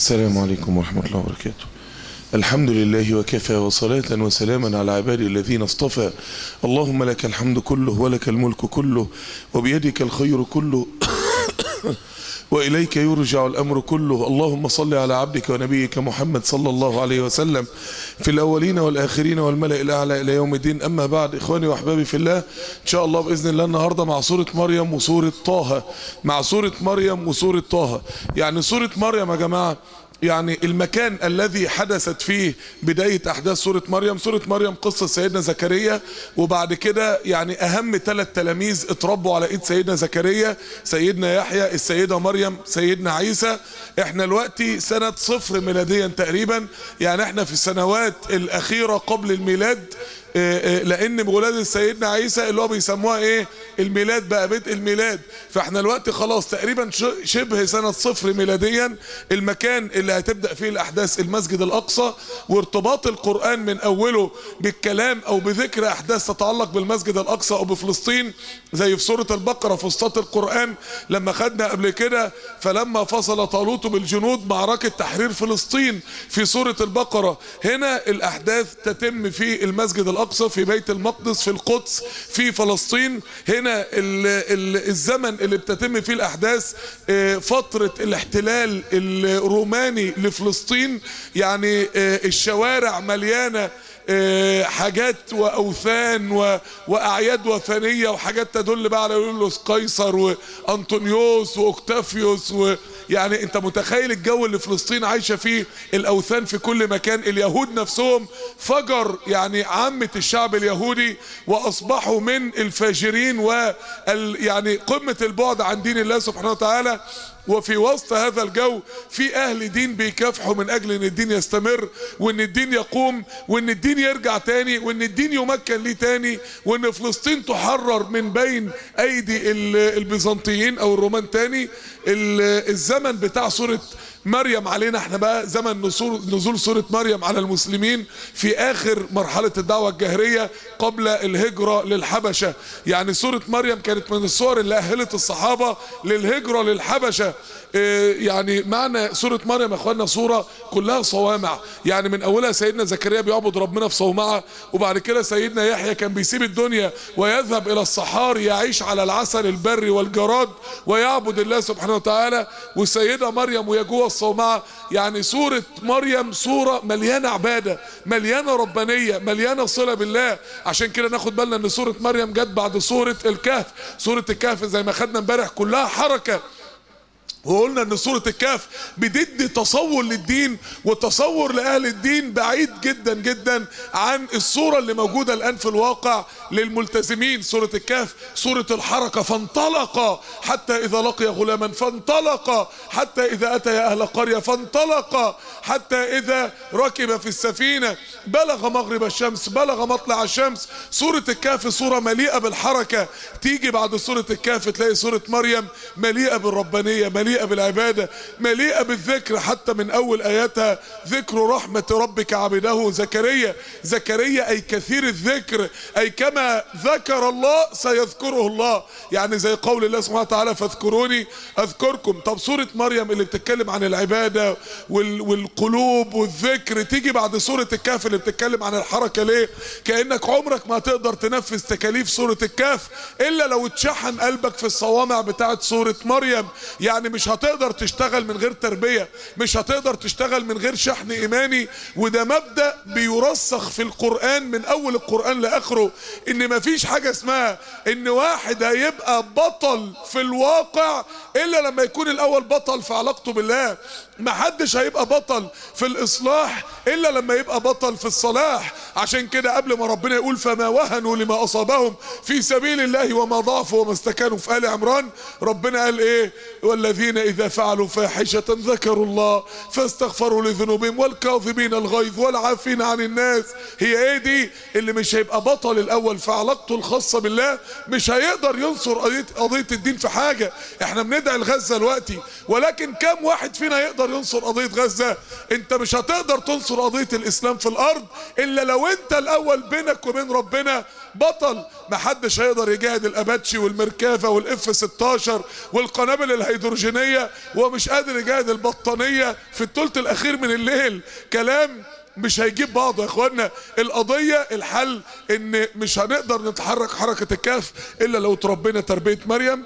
السلام عليكم ورحمة الله وبركاته الحمد لله وكفى وصلاة وسلاما على عبادي الذين اصطفى اللهم لك الحمد كله ولك الملك كله وبيدك الخير كله وإليك يرجع الأمر كله اللهم صل على عبدك ونبيك محمد صلى الله عليه وسلم في الأولين والآخرين والملأ الأعلى إلى يوم الدين أما بعد إخواني وأحبابي في الله إن شاء الله بإذن الله النهاردة مع سورة مريم وسورة طه مع سورة مريم وسورة طه يعني سورة مريم يا جماعة يعني المكان الذي حدثت فيه بداية أحداث سورة مريم سورة مريم قصة سيدنا زكريا وبعد كده يعني أهم ثلاث تلاميذ اتربوا على إيد سيدنا زكريا سيدنا يحيى السيدة مريم سيدنا عيسى احنا دلوقتي سنة صفر ميلاديا تقريبا يعني احنا في السنوات الأخيرة قبل الميلاد لان بولادة سيدنا عيسى اللي هو بيسموها ايه الميلاد بقى بدء الميلاد فاحنا الوقت خلاص تقريبا شبه سنة صفر ميلاديا المكان اللي هتبدأ فيه الاحداث المسجد الاقصى وارتباط القرآن من اوله بالكلام او بذكر احداث تتعلق بالمسجد الاقصى او بفلسطين زي في سورة البقرة في وسط القرآن لما خدنا قبل كده فلما فصل طالوت بالجنود معركة تحرير فلسطين في سورة البقرة هنا الاحداث تتم في المسجد الاقصى الاقصى في بيت المقدس في القدس في فلسطين هنا ال ال الزمن اللي بتتم فيه الاحداث فترة الاحتلال الروماني لفلسطين يعني الشوارع مليانة حاجات واوثان واعياد وثنيه وحاجات تدل بقى على يوليوس قيصر وانطونيوس واوكتافيوس يعني انت متخيل الجو اللي فلسطين عايشه فيه الاوثان في كل مكان اليهود نفسهم فجر يعني عامه الشعب اليهودي واصبحوا من الفاجرين و يعني قمه البعد عن دين الله سبحانه وتعالى وفي وسط هذا الجو في اهل دين بيكافحوا من اجل ان الدين يستمر وان الدين يقوم وان الدين يرجع تاني وان الدين يمكن ليه تاني وان فلسطين تحرر من بين ايدي البيزنطيين او الرومان تاني الزمن بتاع سورة مريم علينا احنا بقى زمن نزول سورة مريم على المسلمين في اخر مرحلة الدعوة الجهرية قبل الهجرة للحبشة يعني سورة مريم كانت من الصور اللي اهلت الصحابة للهجرة للحبشة اه يعني معنى سورة مريم يا اخوانا صورة كلها صوامع يعني من اولها سيدنا زكريا بيعبد ربنا في صومعة وبعد كده سيدنا يحيى كان بيسيب الدنيا ويذهب الى الصحاري يعيش على العسل البري والجراد ويعبد الله سبحانه وتعالى والسيدة مريم وهي جوه الصومعة يعني سورة مريم سورة مليانة عبادة مليانة ربانية مليانة صلة بالله عشان كده ناخد بالنا ان سورة مريم جت بعد سورة الكهف سورة الكهف زي ما خدنا امبارح كلها حركة وقلنا ان سورة الكهف بتدي تصور للدين وتصور لأهل الدين بعيد جدا جدا عن الصورة اللي موجودة الآن في الواقع للملتزمين سورة الكهف سورة الحركة فانطلق حتى إذا لقي غلاما فانطلق حتى إذا أتى أهل قرية فانطلق حتى إذا ركب في السفينة بلغ مغرب الشمس بلغ مطلع الشمس سورة الكهف سورة مليئة بالحركة تيجي بعد سورة الكهف تلاقي سورة مريم مليئة بالربانية مليئة بالعبادة مليئة بالذكر حتى من أول آياتها ذكر رحمة ربك عبده زكريا زكريا أي كثير الذكر أي كما ذكر الله سيذكره الله يعني زي قول الله سبحانه وتعالى فاذكروني أذكركم طب سورة مريم اللي بتتكلم عن العبادة وال والقلوب والذكر تيجي بعد سورة الكهف اللي بتتكلم عن الحركة ليه كأنك عمرك ما تقدر تنفذ تكاليف سورة الكهف إلا لو اتشحن قلبك في الصوامع بتاعت سورة مريم يعني مش هتقدر تشتغل من غير تربية مش هتقدر تشتغل من غير شحن ايماني وده مبدأ بيرسخ في القرآن من اول القرآن لاخره ان مفيش حاجة اسمها ان واحد هيبقى بطل في الواقع الا لما يكون الاول بطل في علاقته بالله محدش هيبقى بطل في الاصلاح الا لما يبقى بطل في الصلاح عشان كده قبل ما ربنا يقول فما وهنوا لما اصابهم في سبيل الله وما ضعفوا وما استكانوا في ال عمران ربنا قال ايه والذين اذا فعلوا فاحشة ذكروا الله فاستغفروا لذنوبهم والكاظمين الغيظ والعافين عن الناس هي ايه دي اللي مش هيبقى بطل الاول في علاقته الخاصة بالله مش هيقدر ينصر قضية, قضية الدين في حاجة احنا بندعي لغزة دلوقتي ولكن كم واحد فينا يقدر ينصر قضية غزة انت مش هتقدر تنصر قضية الاسلام في الارض الا لو انت الاول بينك وبين ربنا بطل محدش هيقدر يجاهد الاباتشي والمركافة والاف 16 والقنابل الهيدروجينية ومش قادر يجاهد البطانية في الثلث الاخير من الليل كلام مش هيجيب بعضه يا اخوانا القضية الحل ان مش هنقدر نتحرك حركة الكهف الا لو تربينا تربية مريم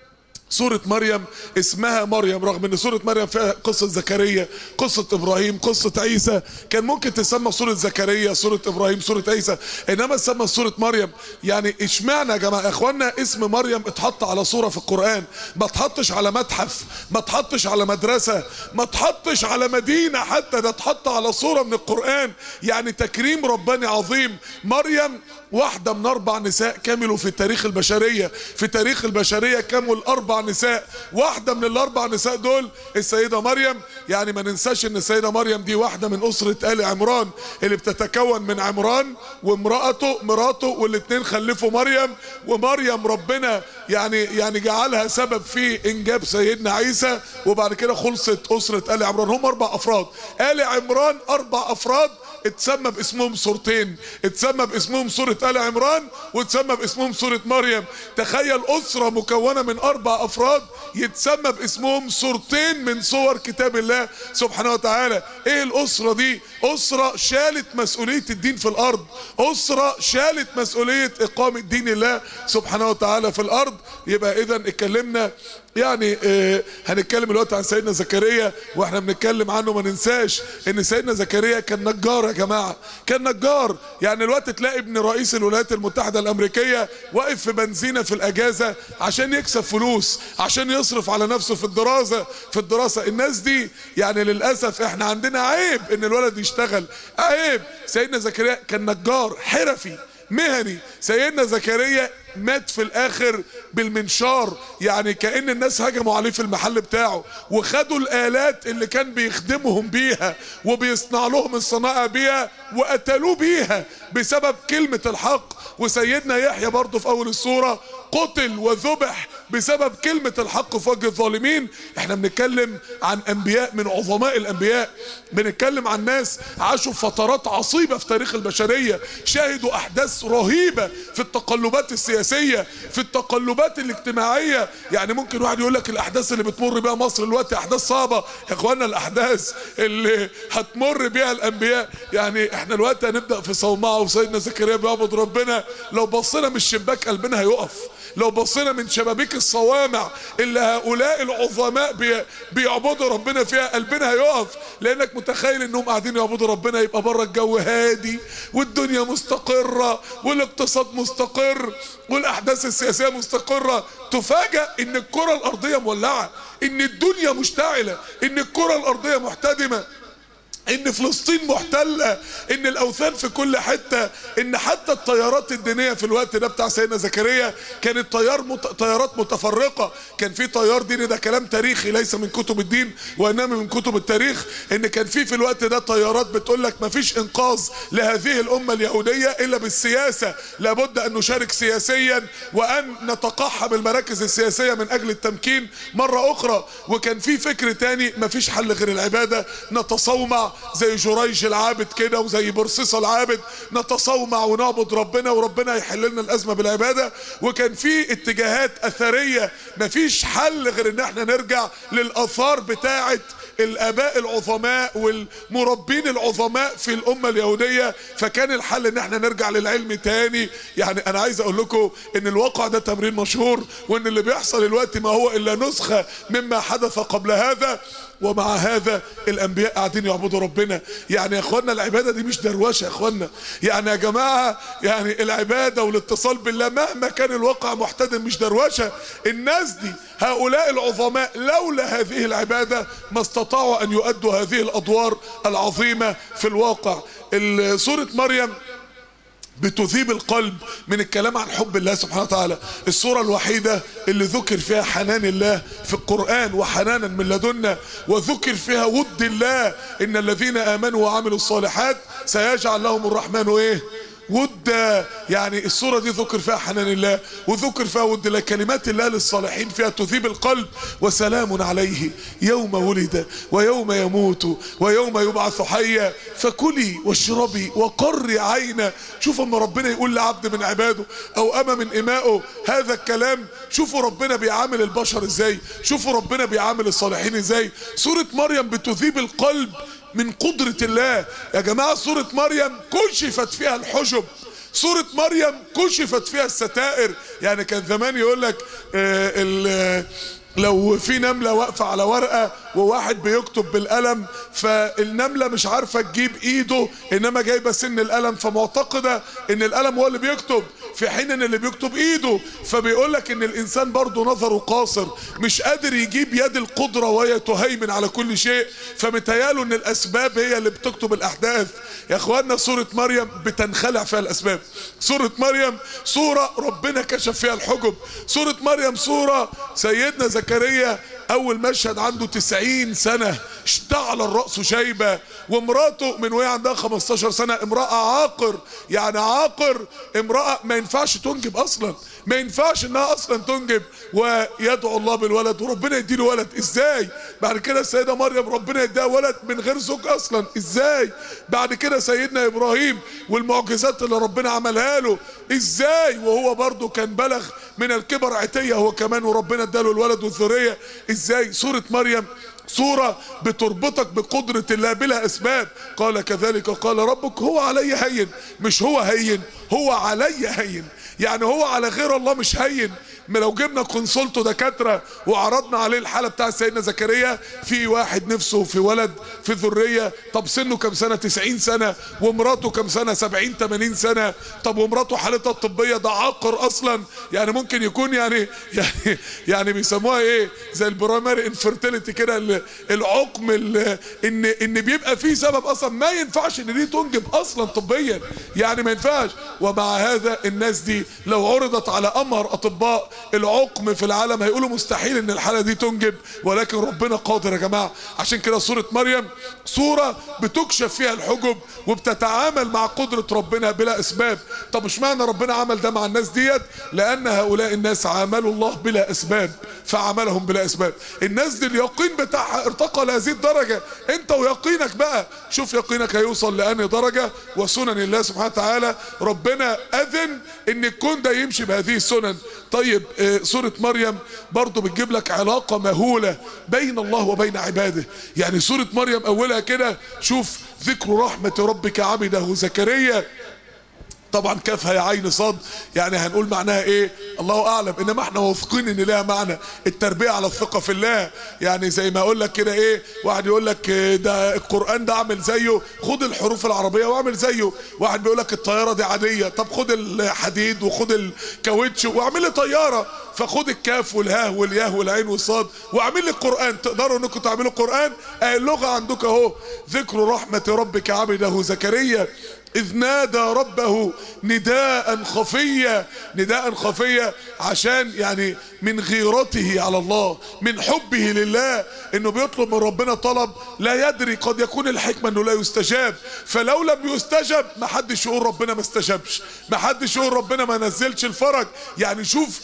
سورة مريم اسمها مريم رغم ان سورة مريم فيها قصة زكريا قصة ابراهيم قصة عيسى كان ممكن تسمى سورة زكريا سورة ابراهيم سورة عيسى انما تسمى سورة مريم يعني اشمعنى يا جماعة يا اخوانا اسم مريم اتحط على صورة في القرآن ما اتحطش على متحف ما اتحطش على مدرسة ما اتحطش على مدينة حتى ده اتحط على صورة من القرآن يعني تكريم رباني عظيم مريم واحدة من أربع نساء كملوا في تاريخ البشرية في تاريخ البشرية كمل أربع نساء واحدة من الأربع نساء دول السيدة مريم يعني ما ننساش إن السيدة مريم دي واحدة من أسرة آل عمران اللي بتتكون من عمران وامرأته مراته والاتنين خلفوا مريم ومريم ربنا يعني يعني جعلها سبب في إنجاب سيدنا عيسى وبعد كده خلصت أسرة آل عمران هم أربع أفراد آل عمران أربع أفراد اتسمى باسمهم سورتين اتسمى باسمهم سورة آل عمران واتسمى باسمهم سورة مريم تخيل أسرة مكونة من أربع أفراد يتسمى باسمهم سورتين من صور كتاب الله سبحانه وتعالى ايه الأسرة دي أسرة شالت مسؤولية الدين في الأرض أسرة شالت مسؤولية إقامة دين الله سبحانه وتعالى في الأرض يبقى إذا اتكلمنا يعني اه هنتكلم دلوقتي عن سيدنا زكريا واحنا بنتكلم عنه ما ننساش ان سيدنا زكريا كان نجار يا جماعه كان نجار يعني الوقت تلاقي ابن رئيس الولايات المتحده الامريكيه واقف في بنزينه في الاجازه عشان يكسب فلوس عشان يصرف على نفسه في الدراسه في الدراسه الناس دي يعني للاسف احنا عندنا عيب ان الولد يشتغل عيب سيدنا زكريا كان نجار حرفي مهني سيدنا زكريا مات في الاخر بالمنشار يعني كأن الناس هجموا عليه في المحل بتاعه وخدوا الالات اللي كان بيخدمهم بيها وبيصنع لهم الصناعة بيها وقتلوه بيها بسبب كلمة الحق وسيدنا يحيى برضه في اول السورة قتل وذبح بسبب كلمة الحق في وجه الظالمين احنا بنتكلم عن انبياء من عظماء الانبياء بنتكلم عن ناس عاشوا فترات عصيبة في تاريخ البشرية شاهدوا احداث رهيبة في التقلبات السياسية في التقلبات الاجتماعية يعني ممكن واحد يقول لك الاحداث اللي بتمر بيها مصر دلوقتي احداث صعبة يا اخوانا الاحداث اللي هتمر بيها الانبياء يعني احنا دلوقتي هنبدأ في صومعة وسيدنا زكريا بيعبد ربنا لو بصينا من الشباك قلبنا هيقف لو بصينا من شبابيك الصوامع اللي هؤلاء العظماء بي بيعبدوا ربنا فيها قلبنا هيقف لانك متخيل انهم قاعدين يعبدوا ربنا يبقى بره الجو هادي والدنيا مستقرة والاقتصاد مستقر والاحداث السياسية مستقرة تفاجأ ان الكرة الارضية مولعة ان الدنيا مشتعلة ان الكرة الارضية محتدمة ان فلسطين محتلة ان الاوثان في كل حتة ان حتى الطيارات الدينية في الوقت ده بتاع سيدنا زكريا كانت طيار مت... طيارات متفرقة كان في طيار ديني ده كلام تاريخي ليس من كتب الدين وانما من كتب التاريخ ان كان في في الوقت ده طيارات بتقول لك مفيش انقاذ لهذه الامة اليهودية الا بالسياسة لابد ان نشارك سياسيا وان نتقحم المراكز السياسية من اجل التمكين مرة اخرى وكان في فكر تاني مفيش حل غير العبادة نتصومع زي جريج العابد كده وزي برصيصة العابد نتصومع ونعبد ربنا وربنا يحل لنا الازمة بالعبادة وكان في اتجاهات اثرية مفيش حل غير ان احنا نرجع للاثار بتاعه الاباء العظماء والمربين العظماء في الامه اليهوديه فكان الحل ان احنا نرجع للعلم تاني يعني انا عايز اقول لكم ان الواقع ده تمرين مشهور وان اللي بيحصل دلوقتي ما هو الا نسخه مما حدث قبل هذا ومع هذا الانبياء قاعدين يعبدوا ربنا يعني يا اخوانا العباده دي مش دروشه يا اخوانا يعني يا جماعه يعني العباده والاتصال بالله مهما كان الواقع محتدم مش دروشه الناس دي هؤلاء العظماء لولا هذه العباده ما استطاعوا ان يؤدوا هذه الادوار العظيمه في الواقع سوره مريم بتذيب القلب من الكلام عن حب الله سبحانه وتعالى الصورة الوحيدة اللي ذكر فيها حنان الله في القرآن وحنانا من لدنا وذكر فيها ود الله ان الذين امنوا وعملوا الصالحات سيجعل لهم الرحمن ايه ود يعني الصورة دي ذكر فيها حنان الله وذكر فيها ود الله كلمات الله للصالحين فيها تذيب القلب وسلام عليه يوم ولد ويوم يموت ويوم يبعث حيا فكلي واشربي وقري عينا شوف اما ربنا يقول لعبد من عباده او اما من امائه هذا الكلام شوفوا ربنا بيعامل البشر ازاي شوفوا ربنا بيعامل الصالحين ازاي سورة مريم بتذيب القلب من قدرة الله يا جماعة سورة مريم كشفت فيها الحجب سورة مريم كشفت فيها الستائر يعني كان زمان يقول لك آه لو في نملة واقفة على ورقة وواحد بيكتب بالقلم فالنملة مش عارفة تجيب ايده انما جايبة سن القلم فمعتقدة ان القلم هو اللي بيكتب في حين ان اللي بيكتب ايده فبيقول لك ان الانسان برضه نظره قاصر مش قادر يجيب يد القدرة وهي تهيمن على كل شيء فمتهياله ان الاسباب هي اللي بتكتب الاحداث يا اخواننا سورة مريم بتنخلع فيها الاسباب سورة مريم سورة ربنا كشف فيها الحجب سورة مريم سورة سيدنا زكريا اول مشهد عنده 90 سنة اشتعل الرأس شيبة ومراته من وهي عندها 15 سنة امرأة عاقر يعني عاقر امرأة ما ينفعش تنجب اصلا ما ينفعش انها اصلا تنجب ويدعو الله بالولد وربنا يديله ولد ازاي بعد كده السيدة مريم ربنا يديها ولد من غير زوج اصلا ازاي بعد كده سيدنا ابراهيم والمعجزات اللي ربنا عملها له ازاي وهو برضه كان بلغ من الكبر عتية هو كمان وربنا اداله الولد والذرية ازاي سورة مريم صورة بتربطك بقدرة الله بلا اسباب قال كذلك قال ربك هو علي هين مش هو هين هو علي هين يعني هو على غير الله مش هين ما لو جبنا كونسولته دكاتره وعرضنا عليه الحاله بتاع سيدنا زكريا في واحد نفسه في ولد في ذريه طب سنه كام سنه 90 سنه ومراته كام سنه 70 80 سنه طب ومراته حالتها الطبيه ده عاقر اصلا يعني ممكن يكون يعني يعني يعني بيسموها ايه زي البرايمري انفيرتيليتي كده العقم ان ان بيبقى فيه سبب اصلا ما ينفعش ان دي تنجب اصلا طبيا يعني ما ينفعش ومع هذا الناس دي لو عرضت على امهر اطباء العقم في العالم هيقولوا مستحيل ان الحالة دي تنجب ولكن ربنا قادر يا جماعة عشان كده سورة مريم سورة بتكشف فيها الحجب وبتتعامل مع قدرة ربنا بلا اسباب طب مش معنى ربنا عمل ده مع الناس ديت لان هؤلاء الناس عاملوا الله بلا اسباب فعملهم بلا اسباب الناس دي اليقين بتاعها ارتقى لهذه الدرجة انت ويقينك بقى شوف يقينك هيوصل لانهي درجة وسنن الله سبحانه وتعالى ربنا اذن ان الكون ده يمشي بهذه السنن طيب سورة مريم برضو بتجيب لك علاقة مهولة بين الله وبين عباده يعني سورة مريم اولها كده شوف ذكر رحمة ربك عبده زكريا طبعا كافها يا عين صاد يعني هنقول معناها ايه الله اعلم انما احنا واثقين ان لها معنى التربيه على الثقه في الله يعني زي ما اقول لك كده ايه واحد يقول لك ده القران ده اعمل زيه خد الحروف العربيه واعمل زيه واحد بيقول لك الطياره دي عاديه طب خد الحديد وخد الكاوتش واعمل لي طياره فخد الكاف والهاء والياء والعين والصاد واعمل لي القران تقدروا انكم تعملوا القران اللغه عندكم اهو ذكر رحمه ربك عبده زكريا إذ نادى ربه نداء خفيا نداء خفيا عشان يعني من غيرته على الله من حبه لله انه بيطلب من ربنا طلب لا يدري قد يكون الحكمة انه لا يستجاب فلو لم يستجب ما حدش يقول ربنا ما استجابش ما حدش يقول ربنا ما نزلش الفرج يعني شوف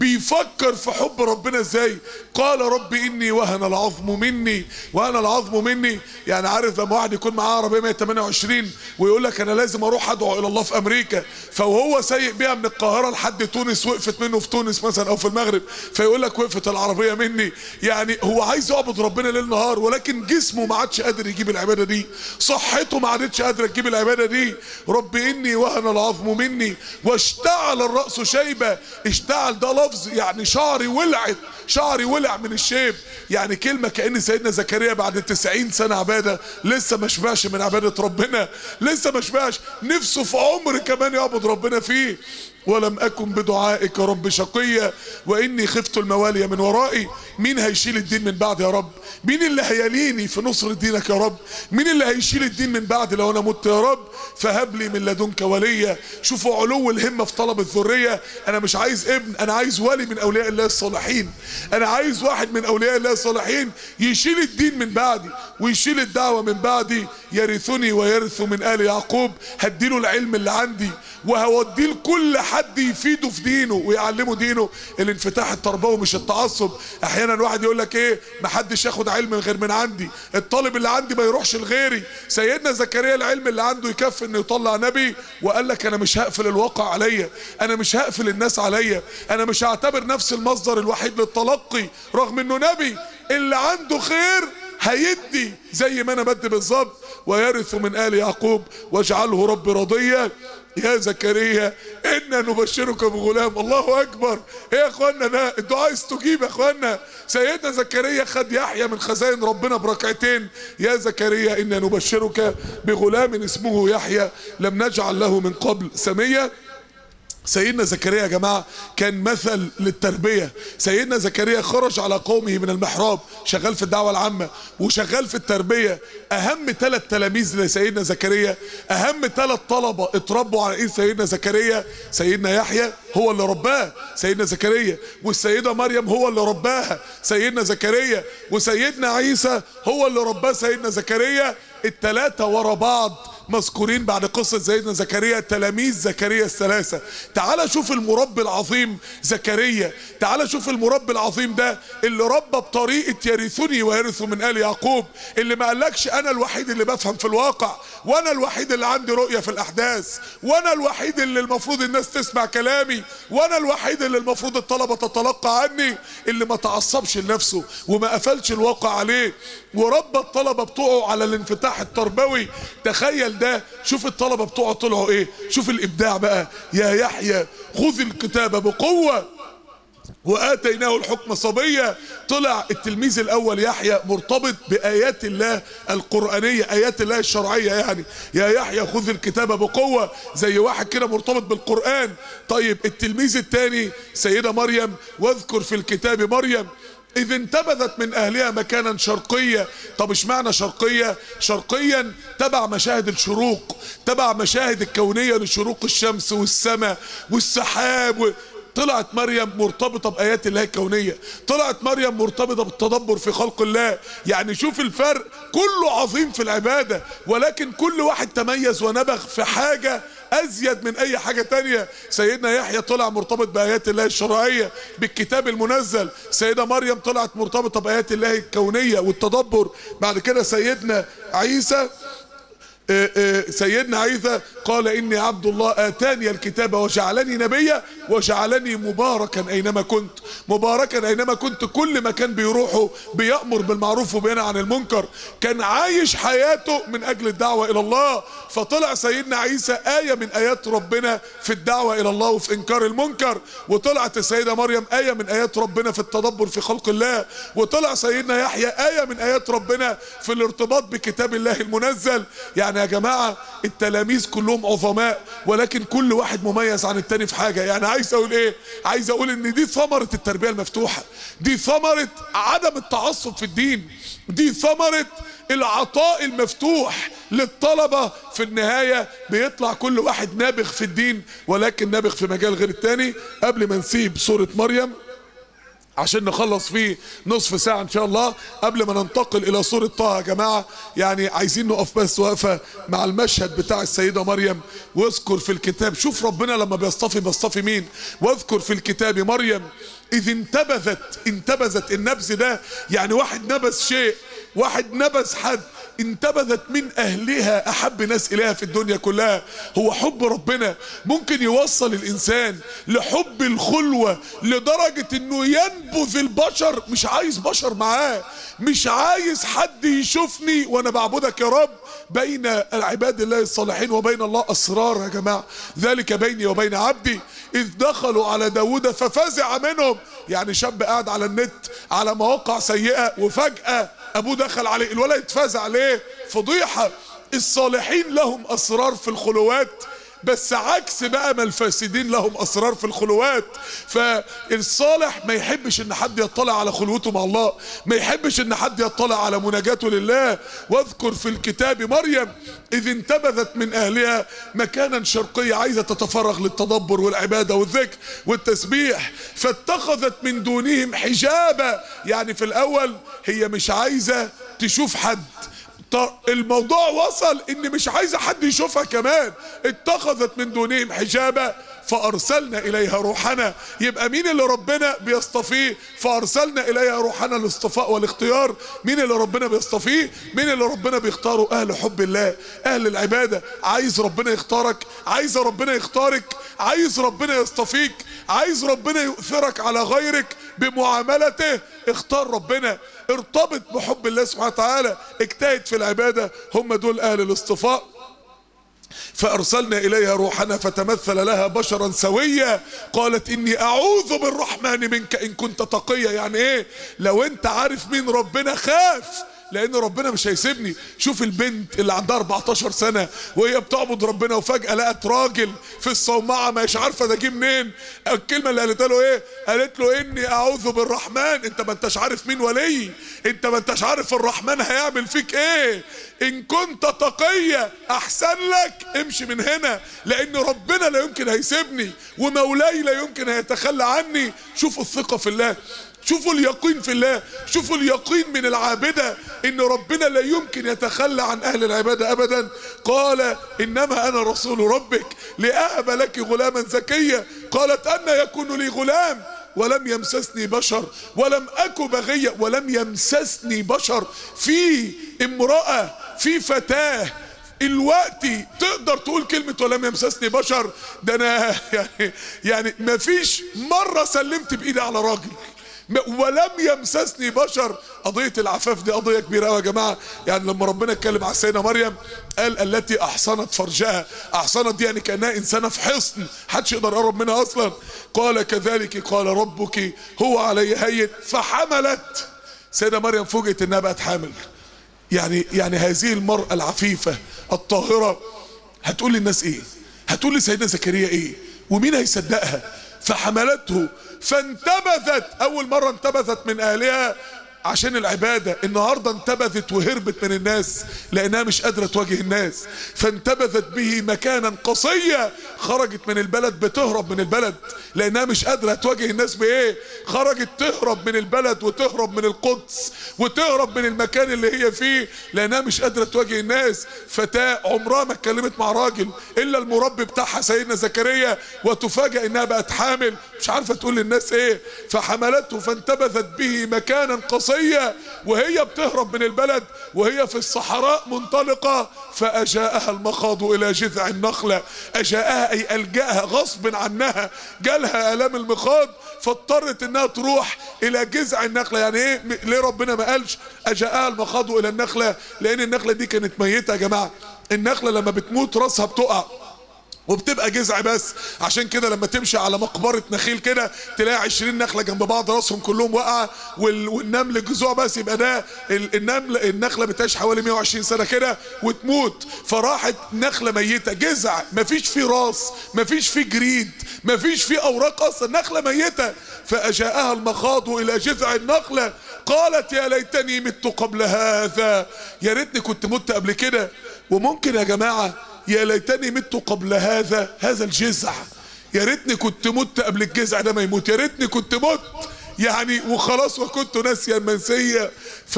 بيفكر في حب ربنا ازاي قال رب اني وهن العظم مني وهن العظم مني يعني عارف لما واحد يكون معاه عربيه 128 ويقول لك انا لازم اروح ادعو الى الله في امريكا فوهو سايق بيها من القاهره لحد تونس وقفت منه في تونس مثلا او في المغرب فيقول لك وقفت العربيه مني يعني هو عايز يعبد ربنا ليل نهار ولكن جسمه ما عادش قادر يجيب العباده دي صحته ما عادتش قادره تجيب العباده دي رب اني وهن العظم مني واشتعل الراس شيبه اشتعل ده لفظ يعني شعري ولعت شعري ولع من الشيب يعني كلمة كأن سيدنا زكريا بعد 90 سنة عبادة لسه ما شبعش من عبادة ربنا لسه ما شبعش نفسه في عمر كمان يعبد ربنا فيه ولم أكن بدعائك رب شقيا وإني خفت الموالي من ورائي مين هيشيل الدين من بعد يا رب مين اللي هيليني في نصر دينك يا رب مين اللي هيشيل الدين من بعد لو أنا مت يا رب فهب لي من لدنك وليا شوفوا علو الهمة في طلب الذرية أنا مش عايز ابن أنا عايز ولي من أولياء الله الصالحين أنا عايز واحد من أولياء الله الصالحين يشيل الدين من بعدي ويشيل الدعوة من بعدي يرثني ويرث من آل يعقوب هديله العلم اللي عندي وهوديه لكل حد يفيده في دينه ويعلمه دينه الانفتاح التربوي مش التعصب احيانا واحد يقول لك ايه ما حدش ياخد علم غير من عندي الطالب اللي عندي ما يروحش لغيري سيدنا زكريا العلم اللي عنده يكفي انه يطلع نبي وقال لك انا مش هقفل الواقع عليا انا مش هقفل الناس عليا انا مش هعتبر نفسي المصدر الوحيد للتلقي رغم انه نبي اللي عنده خير هيدي زي ما انا بدي بالظبط ويرث من ال يعقوب واجعله رب رضيا يا زكريا انا نبشرك بغلام الله اكبر ايه يا اخوانا ده الدعاء استجيب يا اخوانا سيدنا زكريا خد يحيى من خزائن ربنا بركعتين يا زكريا انا نبشرك بغلام اسمه يحيى لم نجعل له من قبل سميه سيدنا زكريا يا جماعة كان مثل للتربية سيدنا زكريا خرج على قومه من المحراب شغال في الدعوة العامة وشغال في التربية أهم ثلاث تلاميذ لسيدنا زكريا أهم ثلاث طلبة اتربوا على إيد سيدنا زكريا سيدنا يحيى هو اللي رباه سيدنا زكريا والسيدة مريم هو اللي رباها سيدنا زكريا وسيدنا عيسى هو اللي رباه سيدنا زكريا التلاتة ورا بعض مذكورين بعد قصة سيدنا زكريا تلاميذ زكريا الثلاثة تعال شوف المربي العظيم زكريا تعال شوف المربي العظيم ده اللي ربى بطريقة يرثني ويرث من آل يعقوب اللي ما قالكش أنا الوحيد اللي بفهم في الواقع وأنا الوحيد اللي عندي رؤية في الأحداث وأنا الوحيد اللي المفروض الناس تسمع كلامي وأنا الوحيد اللي المفروض الطلبة تتلقى عني اللي ما تعصبش لنفسه وما قفلش الواقع عليه وربى الطلبة بتوعه على الانفتاح التربوي تخيل ده شوف الطلبة بتوعه طلعوا ايه شوف الابداع بقى يا يحيى خذ الكتاب بقوة واتيناه الحكم صبيا طلع التلميذ الاول يحيى مرتبط بايات الله القرانيه ايات الله الشرعيه يعني يا يحيى خذ الكتاب بقوه زي واحد كده مرتبط بالقران طيب التلميذ الثاني سيده مريم واذكر في الكتاب مريم إذ انتبذت من أهلها مكانا شرقية طب اشمعنى شرقية شرقيا تبع مشاهد الشروق تبع مشاهد الكونية لشروق الشمس والسماء والسحاب و... طلعت مريم مرتبطة بآيات الله الكونية طلعت مريم مرتبطة بالتدبر في خلق الله يعني شوف الفرق كله عظيم في العبادة ولكن كل واحد تميز ونبغ في حاجة ازيد من اي حاجة تانية سيدنا يحيى طلع مرتبط بايات الله الشرعية بالكتاب المنزل سيدة مريم طلعت مرتبطة بايات الله الكونية والتدبر بعد كده سيدنا عيسى سيدنا عيسى قال إني عبد الله آتاني الكتاب وجعلني نبيا وجعلني مباركا أينما كنت مباركا أينما كنت كل مكان بيروحه بيأمر بالمعروف وبينهى عن المنكر كان عايش حياته من أجل الدعوة إلى الله فطلع سيدنا عيسى آية من آيات ربنا في الدعوة إلى الله وفي إنكار المنكر وطلعت السيدة مريم آية من آيات ربنا في التدبر في خلق الله وطلع سيدنا يحيى آية من آيات ربنا في الارتباط بكتاب الله المنزل يعني يا جماعة التلاميذ كلهم عظماء ولكن كل واحد مميز عن التاني في حاجة يعني عايز اقول ايه عايز اقول ان دي ثمرة التربية المفتوحة دي ثمرة عدم التعصب في الدين دي ثمرة العطاء المفتوح للطلبة في النهاية بيطلع كل واحد نابغ في الدين ولكن نابغ في مجال غير التاني قبل ما نسيب سورة مريم عشان نخلص فيه نصف ساعة ان شاء الله قبل ما ننتقل الى سورة طه يا جماعة يعني عايزين نقف بس وقفة مع المشهد بتاع السيدة مريم واذكر في الكتاب شوف ربنا لما بيصطفي بيصطفي مين واذكر في الكتاب مريم اذ انتبذت انتبذت النبذ ده يعني واحد نبذ شيء واحد نبذ حد انتبذت من اهلها احب ناس اليها في الدنيا كلها هو حب ربنا ممكن يوصل الانسان لحب الخلوة لدرجة انه ينبذ البشر مش عايز بشر معاه مش عايز حد يشوفني وانا بعبدك يا رب بين العباد الله الصالحين وبين الله اسرار يا جماعة ذلك بيني وبين عبدي اذ دخلوا على داود ففزع منهم يعني شاب قاعد على النت على مواقع سيئة وفجأة ابوه دخل عليه الولد اتفزع ليه فضيحة الصالحين لهم اسرار في الخلوات بس عكس بقى ما الفاسدين لهم اسرار في الخلوات فالصالح ما يحبش ان حد يطلع على خلوته مع الله ما يحبش ان حد يطلع على مناجاته لله واذكر في الكتاب مريم اذ انتبذت من اهلها مكانا شرقيا عايزه تتفرغ للتدبر والعباده والذكر والتسبيح فاتخذت من دونهم حجابا يعني في الاول هي مش عايزه تشوف حد الموضوع وصل ان مش عايزه حد يشوفها كمان اتخذت من دونهم حجابا فارسلنا اليها روحنا يبقى مين اللي ربنا بيصطفيه فارسلنا اليها روحنا الاصطفاء والاختيار مين اللي ربنا بيصطفيه مين اللي ربنا بيختاره اهل حب الله اهل العباده عايز ربنا يختارك عايز ربنا يختارك عايز ربنا يصطفيك عايز ربنا يؤثرك على غيرك بمعاملته اختار ربنا ارتبط بحب الله سبحانه وتعالى اجتهد في العباده هم دول اهل الاصطفاء فارسلنا اليها روحنا فتمثل لها بشرا سويا قالت اني اعوذ بالرحمن منك ان كنت تقيا يعني ايه لو انت عارف مين ربنا خاف لان ربنا مش هيسيبني شوف البنت اللي عندها 14 سنه وهي بتعبد ربنا وفجاه لقت راجل في الصومعه مش عارفه ده جه منين الكلمه اللي قالتها له ايه قالت له اني اعوذ بالرحمن انت ما انتش عارف مين ولي انت ما انتش عارف الرحمن هيعمل فيك ايه ان كنت تقيا احسن لك امشي من هنا لان ربنا لا يمكن هيسيبني ومولاي لا يمكن هيتخلى عني شوفوا الثقه في الله شوفوا اليقين في الله شوفوا اليقين من العابدة ان ربنا لا يمكن يتخلى عن اهل العبادة ابدا قال انما انا رسول ربك لأهب لك غلاما زكيا قالت ان يكون لي غلام ولم يمسسني بشر ولم اك بغيا ولم يمسسني بشر في امرأة في فتاة الوقت تقدر تقول كلمة ولم يمسسني بشر ده انا يعني يعني مفيش مرة سلمت بايدي على راجل ولم يمسسني بشر قضية العفاف دي قضية كبيرة قوي يا جماعة يعني لما ربنا اتكلم على السيدة مريم قال التي احصنت فرجها احصنت دي يعني كانها انسانة في حصن محدش يقدر يقرب منها اصلا قال كذلك قال ربك هو علي هين فحملت سيدة مريم فوجئت انها بقت حامل يعني يعني هذه المرأة العفيفة الطاهرة هتقول للناس ايه هتقول لسيدنا زكريا ايه ومين هيصدقها فحملته فانتبذت اول مرة انتبذت من اهلها عشان العبادة النهاردة انتبذت وهربت من الناس لانها مش قادرة تواجه الناس فانتبذت به مكانا قصيا خرجت من البلد بتهرب من البلد لانها مش قادرة تواجه الناس بايه خرجت تهرب من البلد وتهرب من القدس وتهرب من المكان اللي هي فيه لانها مش قادرة تواجه الناس فتاة عمرها ما اتكلمت مع راجل الا المربي بتاعها سيدنا زكريا وتفاجأ انها بقت حامل مش عارفة تقول للناس ايه فحملته فانتبذت به مكانا قصيا وهي بتهرب من البلد وهي في الصحراء منطلقة فأجاءها المخاض إلى جذع النخلة أجاءها أي ألجأها غصب عنها جالها آلام المخاض فاضطرت انها تروح الى جذع النخلة يعني ايه ليه ربنا ما قالش اجاءها المخاض الى النخلة لان النخلة دي كانت ميتة يا جماعة النخلة لما بتموت راسها بتقع وبتبقى جذع بس عشان كده لما تمشي على مقبرة نخيل كده تلاقي 20 نخلة جنب بعض راسهم كلهم واقعة والنمل جذوع بس يبقى ده النمل النخلة بتعيش حوالي 120 سنة كده وتموت فراحت نخلة ميتة جذع مفيش فيه راس مفيش فيه جريد مفيش فيه اوراق اصلا نخلة ميتة فاجاءها المخاض الى جذع النخلة قالت يا ليتني مت قبل هذا يا ريتني كنت مت قبل كده وممكن يا جماعه يا ليتني مت قبل هذا هذا الجزع يا ريتني كنت مت قبل الجزع ده ما يموت يا ريتني كنت مت يعني وخلاص وكنت ناسيا منسيا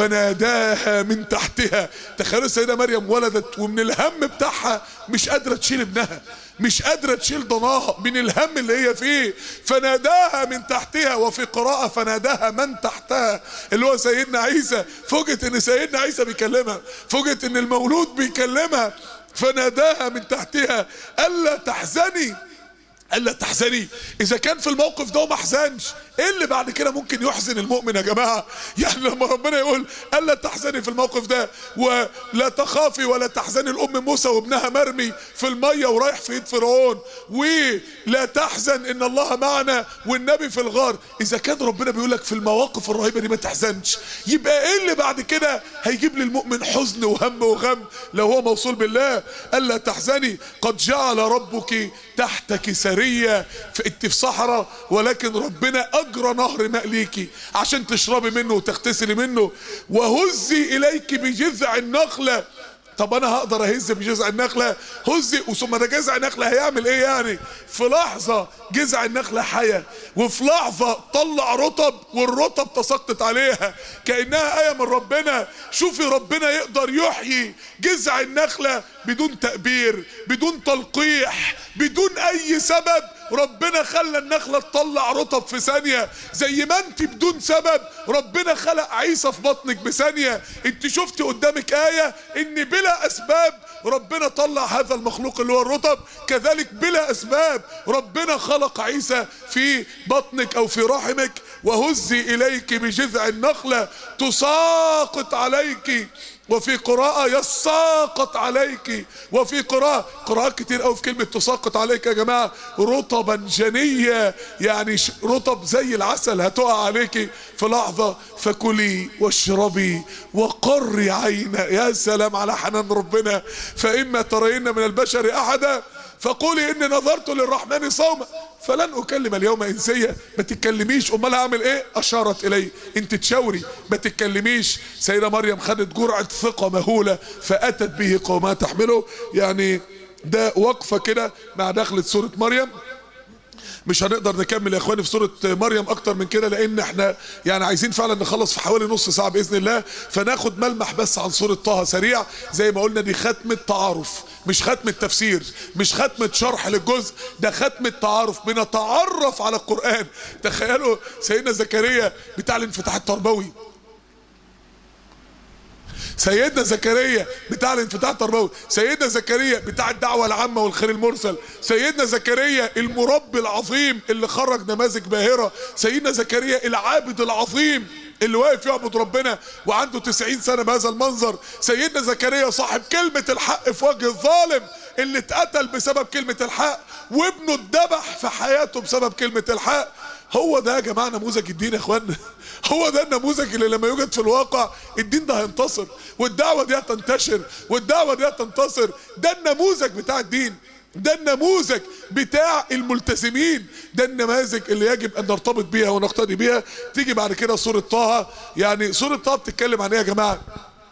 فناداها من تحتها تخيلوا السيده مريم ولدت ومن الهم بتاعها مش قادره تشيل ابنها مش قادره تشيل ضناها من الهم اللي هي فيه فناداها من تحتها وفي قراءه فناداها من تحتها اللي هو سيدنا عيسى فوجئت ان سيدنا عيسى بيكلمها فوجئت ان المولود بيكلمها فناداها من تحتها الا تحزني الا تحزني اذا كان في الموقف ده وما حزنش ايه اللي بعد كده ممكن يحزن المؤمن يا جماعه يعني لما ربنا يقول الا تحزني في الموقف ده ولا تخافي ولا تحزني الام موسى وابنها مرمي في الميه ورايح في ايد فرعون ولا تحزن ان الله معنا والنبي في الغار اذا كان ربنا بيقول لك في المواقف الرهيبه دي ما تحزنش يبقى ايه اللي بعد كده هيجيب للمؤمن حزن وهم وغم لو هو موصول بالله الا تحزني قد جعل ربك تحتك سريه في انت في صحراء ولكن ربنا اجرى نهر ماء ليكي عشان تشربي منه وتغتسلي منه وهزي اليك بجذع النخله طب انا هقدر اهز بجذع النخله هزي وثم ده جذع النخله هيعمل ايه يعني في لحظه جذع النخله حيا وفي لحظه طلع رطب والرطب تساقطت عليها كانها ايه من ربنا شوفي ربنا يقدر يحيي جذع النخله بدون تأبير بدون تلقيح بدون اي سبب ربنا خلى النخلة تطلع رطب في ثانية زي ما انت بدون سبب ربنا خلق عيسى في بطنك بثانية انت شفت قدامك آية ان بلا اسباب ربنا طلع هذا المخلوق اللي هو الرطب كذلك بلا اسباب ربنا خلق عيسى في بطنك او في رحمك وهزي اليك بجذع النخلة تساقط عليك وفي قراءة يساقط عليك وفي قراءة قراءات كتير قوي في كلمة تساقط عليك يا جماعة رطبا جنية يعني رطب زي العسل هتقع عليك في لحظة فكلي واشربي وقري عينا يا سلام على حنان ربنا فإما ترين من البشر أحدا فقولي إني نظرت للرحمن صوما فلن اكلم اليوم انسيه ما تتكلميش امال هعمل ايه اشارت الي انت تشاوري ما تتكلميش سيده مريم خدت جرعه ثقه مهوله فاتت به قومها تحمله يعني ده وقفه كده مع دخلة سوره مريم مش هنقدر نكمل يا اخواني في سوره مريم اكتر من كده لان احنا يعني عايزين فعلا نخلص في حوالي نص ساعه باذن الله فناخد ملمح بس عن سوره طه سريع زي ما قلنا دي ختمه تعارف مش ختمه تفسير مش ختمه شرح للجزء ده ختمه تعارف بنتعرف على القران تخيلوا سيدنا زكريا بتاع الانفتاح التربوي سيدنا زكريا بتاع الانفتاح التربوي سيدنا زكريا بتاع الدعوة العامة والخير المرسل سيدنا زكريا المربي العظيم اللي خرج نماذج باهرة سيدنا زكريا العابد العظيم اللي واقف يعبد ربنا وعنده 90 سنة بهذا المنظر سيدنا زكريا صاحب كلمة الحق في وجه الظالم اللي اتقتل بسبب كلمة الحق وابنه اتذبح في حياته بسبب كلمة الحق هو ده يا جماعة نموذج الدين يا اخوانا هو ده النموذج اللي لما يوجد في الواقع الدين ده هينتصر والدعوة دي هتنتشر والدعوة دي هتنتصر ده النموذج بتاع الدين ده النموذج بتاع الملتزمين ده النماذج اللي يجب ان نرتبط بيها ونقتدي بيها تيجي بعد كده سورة طه يعني سورة طه بتتكلم عن ايه يا جماعة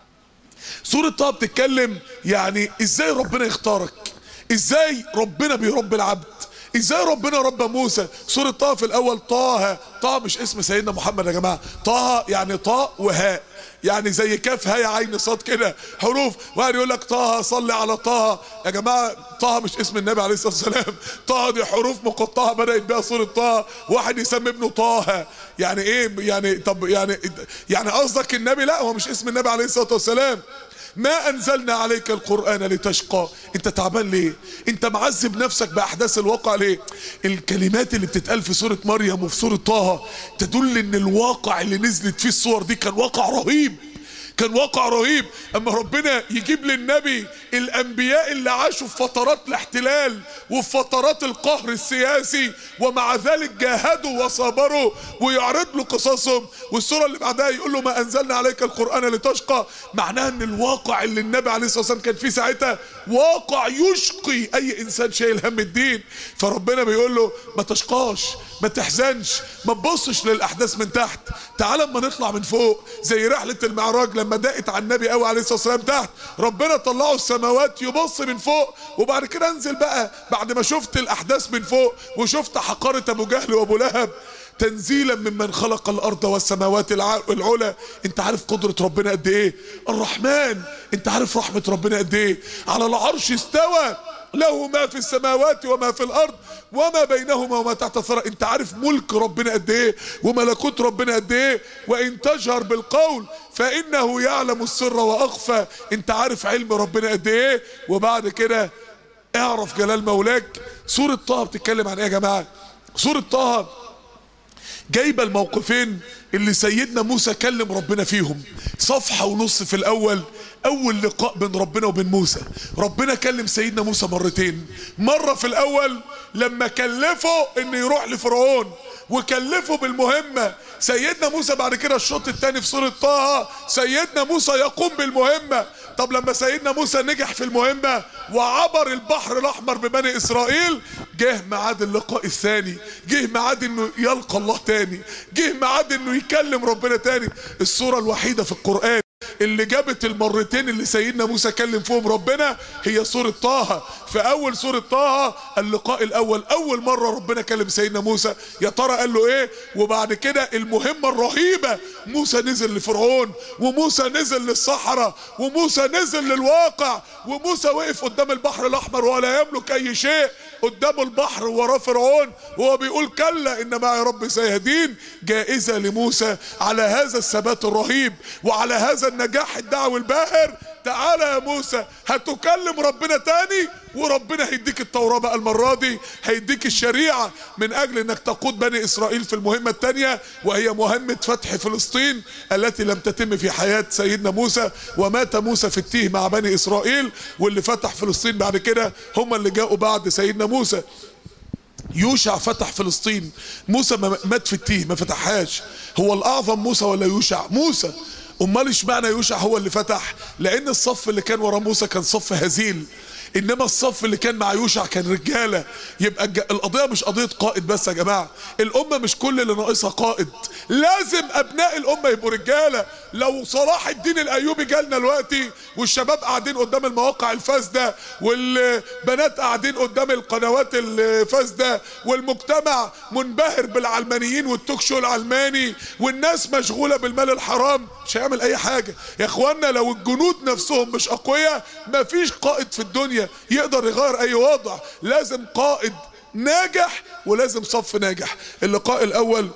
سورة طه بتتكلم يعني ازاي ربنا يختارك ازاي ربنا بيربي العبد ازاي ربنا ربى موسى سورة طه في الاول طه طه مش اسم سيدنا محمد يا جماعة طه يعني طاء وهاء يعني زي كاف هاء عين صاد كده حروف واحد يقول لك طه صلي على طه يا جماعه طه مش اسم النبي عليه الصلاه والسلام طه دي حروف مقطعه بدات بها سوره طه واحد يسمي ابنه طه يعني ايه يعني طب يعني يعني قصدك النبي لا هو مش اسم النبي عليه الصلاه والسلام ما انزلنا عليك القرآن لتشقى انت تعبان ليه انت معذب نفسك باحداث الواقع ليه الكلمات اللي بتتقال في سورة مريم وفي سورة طه تدل ان الواقع اللي نزلت فيه الصور دي كان واقع رهيب كان واقع رهيب اما ربنا يجيب للنبي الانبياء اللي عاشوا في فترات الاحتلال وفي فترات القهر السياسي ومع ذلك جاهدوا وصبروا ويعرض له قصصهم والسوره اللي بعدها يقول له ما انزلنا عليك القران لتشقى معناها ان الواقع اللي النبي عليه الصلاه والسلام كان فيه ساعتها واقع يشقي اي انسان شايل هم الدين فربنا بيقول له ما تشقاش ما تحزنش ما تبصش للاحداث من تحت تعال اما نطلع من فوق زي رحله المعراج لما ضاقت على النبي قوي عليه الصلاه والسلام تحت ربنا طلعه السماوات يبص من فوق وبعد كده انزل بقى بعد ما شفت الاحداث من فوق وشفت حقاره ابو جهل وابو لهب تنزيلا ممن خلق الارض والسماوات العلى انت عارف قدرة ربنا قد ايه الرحمن انت عارف رحمة ربنا قد ايه على العرش استوى له ما في السماوات وما في الارض وما بينهما وما تحت الثرى انت عارف ملك ربنا قد ايه وملكوت ربنا قد ايه وان تجهر بالقول فانه يعلم السر واخفى انت عارف علم ربنا قد ايه وبعد كده اعرف جلال مولاك سورة طه بتتكلم عن ايه يا جماعة سورة طه جايبه الموقفين اللي سيدنا موسى كلم ربنا فيهم صفحه ونص في الاول اول لقاء بين ربنا وبين موسى ربنا كلم سيدنا موسى مرتين مره في الاول لما كلفه انه يروح لفرعون وكلفه بالمهمه سيدنا موسى بعد كده الشوط الثاني في سوره طه سيدنا موسى يقوم بالمهمه طب لما سيدنا موسى نجح في المهمه وعبر البحر الاحمر ببني اسرائيل جه ميعاد اللقاء الثاني جه ميعاد انه يلقى الله تاني جه ميعاد انه يكلم ربنا تاني السوره الوحيده في القران اللي جابت المرتين اللي سيدنا موسى كلم فيهم ربنا هي سورة طه في أول سورة طه اللقاء الأول أول مرة ربنا كلم سيدنا موسى يا ترى قال له إيه وبعد كده المهمة الرهيبة موسى نزل لفرعون وموسى نزل للصحراء وموسى نزل للواقع وموسى وقف قدام البحر الأحمر ولا يملك أي شيء قدام البحر وراه فرعون وهو بيقول كلا ان معي رب سيهدين جائزه لموسى على هذا الثبات الرهيب وعلى هذا النجاح الدعوي الباهر تعالى يا موسى هتكلم ربنا تاني وربنا هيديك التوراة بقى المرة دي هيديك الشريعة من أجل أنك تقود بني إسرائيل في المهمة الثانية وهي مهمة فتح فلسطين التي لم تتم في حياة سيدنا موسى ومات موسى في التيه مع بني إسرائيل واللي فتح فلسطين بعد كده هم اللي جاءوا بعد سيدنا موسى يوشع فتح فلسطين موسى مات في التيه ما فتحهاش هو الأعظم موسى ولا يوشع موسى امال اشمعنى يوشع هو اللي فتح لان الصف اللي كان ورا موسى كان صف هزيل انما الصف اللي كان مع يوشع كان رجاله يبقى القضيه مش قضيه قائد بس يا جماعه الامه مش كل اللي ناقصها قائد لازم ابناء الامه يبقوا رجاله لو صلاح الدين الايوبي جالنا دلوقتي والشباب قاعدين قدام المواقع الفاسده والبنات قاعدين قدام القنوات الفاسده والمجتمع منبهر بالعلمانيين والتوك شو العلماني والناس مشغوله بالمال الحرام مش هيعمل اي حاجه يا اخوانا لو الجنود نفسهم مش اقوياء مفيش قائد في الدنيا يقدر يغير اي وضع لازم قائد ناجح ولازم صف ناجح اللقاء الاول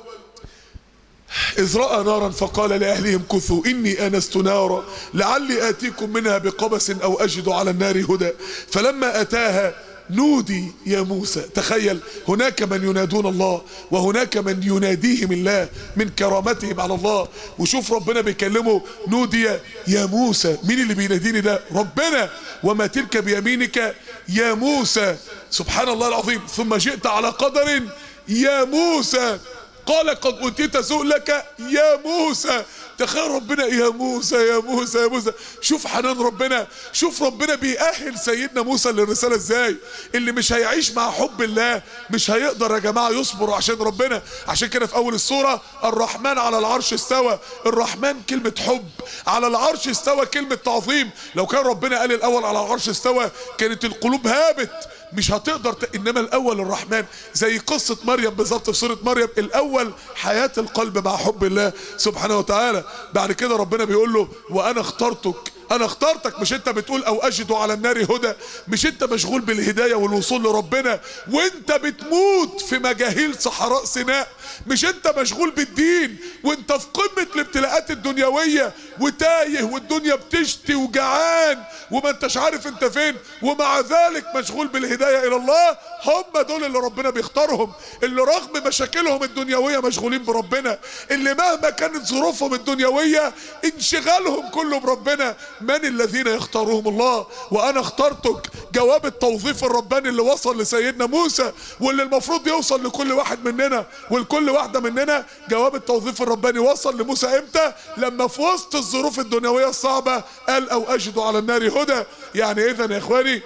إذ رأى نارا فقال لأهلهم كثوا إني آنست نارا لعلي آتيكم منها بقبس أو أجد على النار هدى فلما أتاها نودي يا موسى تخيل هناك من ينادون الله وهناك من يناديهم الله من كرامتهم على الله وشوف ربنا بيكلمه نودي يا موسى مين اللي بيناديني ده ربنا وما تلك بيمينك يا موسى سبحان الله العظيم ثم جئت على قدر يا موسى قال قد أوتيت سؤلك يا موسى تخيل ربنا يا موسى يا موسى يا موسى شوف حنان ربنا شوف ربنا بيأهل سيدنا موسى للرسالة ازاي اللي مش هيعيش مع حب الله مش هيقدر يا جماعة يصبر عشان ربنا عشان كده في اول السورة الرحمن على العرش استوى الرحمن كلمة حب على العرش استوى كلمة تعظيم لو كان ربنا قال الاول على العرش استوى كانت القلوب هابت مش هتقدر ت... انما الاول الرحمن زي قصة مريم بالظبط في سورة مريم الاول حياة القلب مع حب الله سبحانه وتعالى بعد كده ربنا بيقول له وانا اخترتك انا اخترتك مش انت بتقول او اجد على النار هدى مش انت مشغول بالهداية والوصول لربنا وانت بتموت في مجاهيل صحراء سيناء مش انت مشغول بالدين وانت في قمة الابتلاءات الدنيوية وتايه والدنيا بتشتي وجعان وما انتش عارف انت فين ومع ذلك مشغول بالهداية الى الله هم دول اللي ربنا بيختارهم اللي رغم مشاكلهم الدنيوية مشغولين بربنا اللي مهما كانت ظروفهم الدنيوية انشغالهم كله بربنا من الذين يختارهم الله وانا اخترتك جواب التوظيف الرباني اللي وصل لسيدنا موسى واللي المفروض يوصل لكل واحد مننا ولكل واحدة مننا جواب التوظيف الرباني وصل لموسى امتى لما في وسط الظروف الدنيوية الصعبة قال او اجد على النار هدى يعني اذا يا اخواني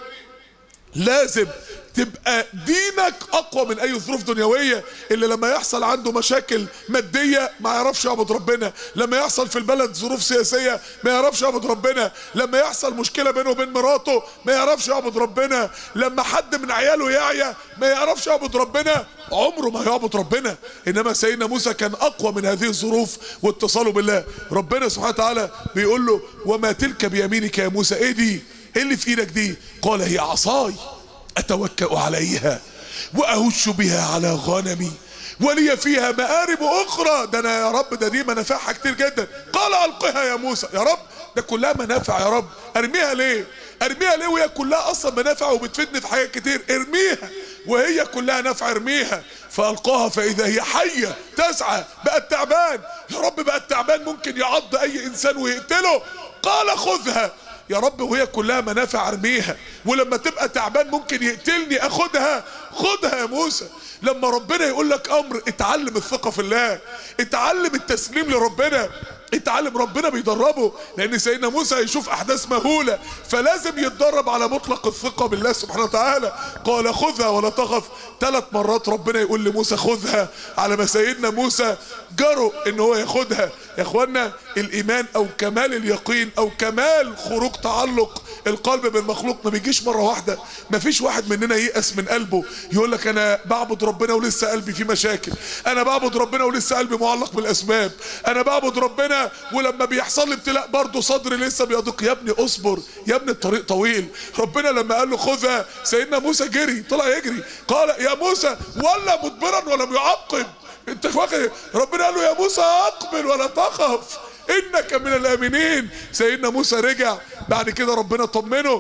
لازم تبقى دينك اقوى من اي ظروف دنيويه اللي لما يحصل عنده مشاكل ماديه ما يعرفش يعبد ربنا لما يحصل في البلد ظروف سياسيه ما يعرفش يعبد ربنا لما يحصل مشكله بينه وبين مراته ما يعرفش يعبد ربنا لما حد من عياله يعيا ما يعرفش يعبد ربنا عمره ما يعبد ربنا انما سيدنا موسى كان اقوى من هذه الظروف واتصاله بالله ربنا سبحانه وتعالى بيقول له وما تلك بيمينك يا موسى ايه دي ايه اللي في ايدك دي قال هي عصاي اتوكأ عليها واهش بها على غنمي ولي فيها مآرب اخرى ده انا يا رب ده دي منافعها كتير جدا قال القها يا موسى يا رب ده كلها منافع يا رب ارميها ليه ارميها ليه وهي كلها اصلا منافع وبتفيدني في حاجات كتير ارميها وهي كلها نفع ارميها فالقاها فاذا هي حيه تسعى بقت تعبان يا رب بقت تعبان ممكن يعض اي انسان ويقتله قال خذها يا رب وهي كلها منافع ارميها ولما تبقى تعبان ممكن يقتلني اخدها خدها يا موسى لما ربنا يقول لك امر اتعلم الثقه في الله اتعلم التسليم لربنا اتعلم ربنا بيدربه لان سيدنا موسى هيشوف احداث مهوله فلازم يتدرب على مطلق الثقه بالله سبحانه وتعالى قال خذها ولا تخف ثلاث مرات ربنا يقول لموسى خذها على ما سيدنا موسى جرؤ ان هو ياخدها يا اخوانا الايمان او كمال اليقين او كمال خروج تعلق القلب بالمخلوق ما بيجيش مره واحده ما فيش واحد مننا ييأس من قلبه يقول لك انا بعبد ربنا ولسه قلبي فيه مشاكل انا بعبد ربنا ولسه قلبي معلق بالاسباب انا بعبد ربنا ولما بيحصل لي ابتلاء برضه صدري لسه بيضيق يا ابني اصبر يا ابني الطريق طويل ربنا لما قال له خذها سيدنا موسى جري طلع يجري قال يا موسى ولا مدبرا ولم يعقب انت واخد ربنا قال له يا موسى اقبل ولا تخف انك من الامنين سيدنا موسى رجع بعد كده ربنا طمنه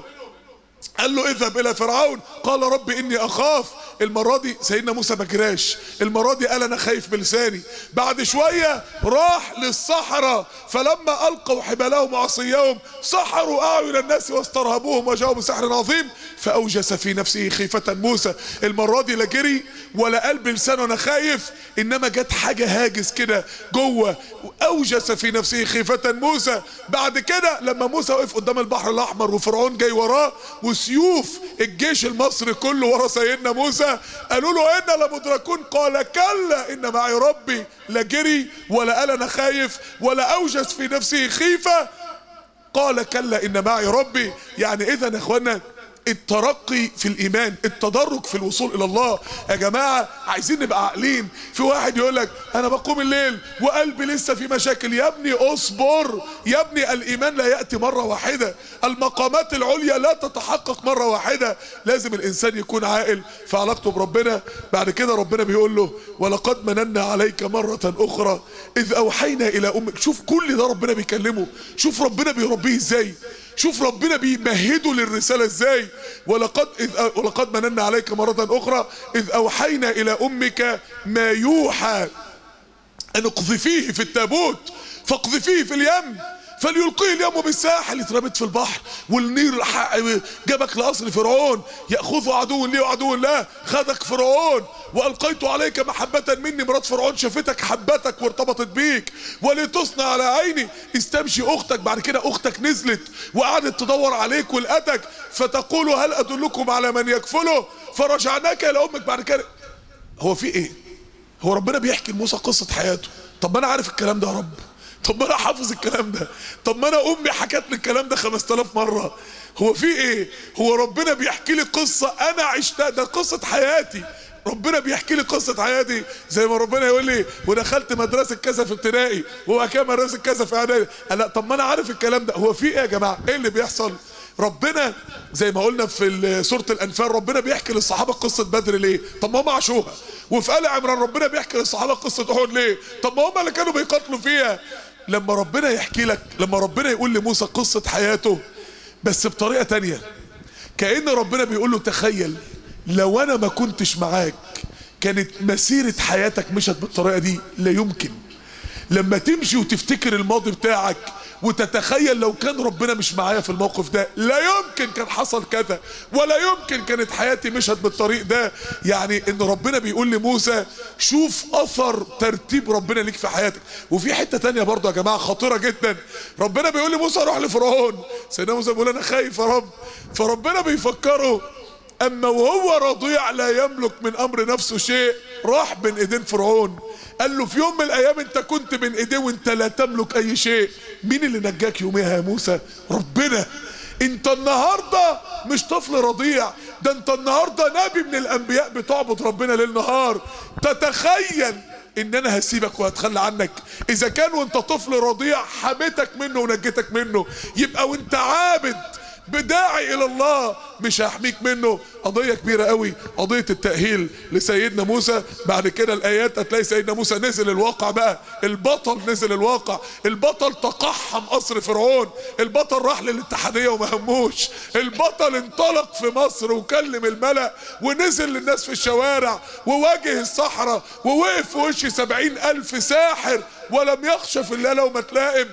قال له اذهب الى فرعون قال رب اني اخاف المرة دي سيدنا موسى ما جراش المرة دي قال انا خايف بلساني بعد شوية راح للصحراء فلما القوا حبالهم وعصيهم سحروا اعين الناس واسترهبوهم وجاءوا بسحر عظيم فاوجس في نفسه خيفة موسى المرة دي لا جري ولا قال بلسانه انا خايف انما جت حاجة هاجس كده جوه اوجس في نفسه خيفة موسى بعد كده لما موسى وقف قدام البحر الاحمر وفرعون جاي وراه وسيوف الجيش المصري كله ورا سيدنا موسى قالوا له انا لمدركون قال كلا ان معي ربي لا جري ولا قال انا خايف ولا اوجس في نفسه خيفه قال كلا ان معي ربي يعني اذا يا اخوانا الترقي في الايمان التدرج في الوصول الى الله يا جماعه عايزين نبقى عاقلين في واحد يقول لك انا بقوم الليل وقلبي لسه في مشاكل يا ابني اصبر يا ابني الايمان لا ياتي مره واحده المقامات العليا لا تتحقق مره واحده لازم الانسان يكون عاقل في علاقته بربنا بعد كده ربنا بيقول له ولقد مننا عليك مره اخرى اذ اوحينا الى امك شوف كل ده ربنا بيكلمه شوف ربنا بيربيه ازاي شوف ربنا بيمهده للرسالة ازاي ولقد إذ ولقد مننا عليك مرة أخرى إذ أوحينا إلى أمك ما يوحى أن اقذفيه في التابوت فاقذفيه في اليم فليلقيه اليوم بالساحل اترمت في البحر والنير جابك لقصر فرعون ياخذه عدو لي وعدو له خدك فرعون والقيت عليك محبه مني مرات فرعون شافتك حبتك وارتبطت بيك ولتصنع على عيني استمشي اختك بعد كده اختك نزلت وقعدت تدور عليك ولقتك فتقول هل ادلكم على من يكفله فرجعناك الى امك بعد كده هو في ايه هو ربنا بيحكي لموسى قصه حياته طب ما انا عارف الكلام ده يا رب طب ما انا حافظ الكلام ده طب ما انا امي حكت لي الكلام ده 5000 مره هو في ايه هو ربنا بيحكي لي قصه انا عشتها ده قصه حياتي ربنا بيحكي لي قصة حياتي زي ما ربنا يقول لي ودخلت مدرسة كذا في ابتدائي وبعد كده مدرسة كذا في اعدادي لا طب ما انا عارف الكلام ده هو في ايه يا جماعة ايه اللي بيحصل ربنا زي ما قلنا في سورة الأنفال ربنا بيحكي للصحابة قصة بدر ليه؟ طب ما هم عاشوها وفي آل عمران ربنا بيحكي للصحابة قصة أحد ليه؟ طب ما هم اللي كانوا بيقاتلوا فيها لما ربنا يحكي لك لما ربنا يقول لموسى قصة حياته بس بطريقة تانية كأن ربنا بيقول له تخيل لو أنا ما كنتش معاك كانت مسيرة حياتك مشت بالطريقة دي لا يمكن لما تمشي وتفتكر الماضي بتاعك وتتخيل لو كان ربنا مش معايا في الموقف ده لا يمكن كان حصل كذا ولا يمكن كانت حياتي مشت بالطريق ده يعني ان ربنا بيقول لموسى شوف اثر ترتيب ربنا ليك في حياتك وفي حتة تانية برضه يا جماعة خطيرة جدا ربنا بيقول لموسى روح لفرعون سيدنا موسى بيقول انا خايف يا رب فربنا بيفكره اما وهو رضيع لا يملك من امر نفسه شيء راح بين ايدين فرعون قال له في يوم من الايام انت كنت بين ايديه وانت لا تملك اي شيء مين اللي نجاك يوميها يا موسى ربنا انت النهارده مش طفل رضيع ده انت النهارده نبي من الانبياء بتعبد ربنا ليل نهار تتخيل ان انا هسيبك وهتخلى عنك اذا كان وانت طفل رضيع حميتك منه ونجيتك منه يبقى وانت عابد بداعي الى الله مش هيحميك منه قضيه كبيره قوي قضيه التاهيل لسيدنا موسى بعد كده الايات هتلاقي سيدنا موسى نزل الواقع بقى البطل نزل الواقع البطل تقحم قصر فرعون البطل راح للاتحاديه وما هموش البطل انطلق في مصر وكلم الملأ ونزل للناس في الشوارع وواجه الصحراء ووقف في وش سبعين ألف ساحر ولم يخشى في الله لو ما تلائم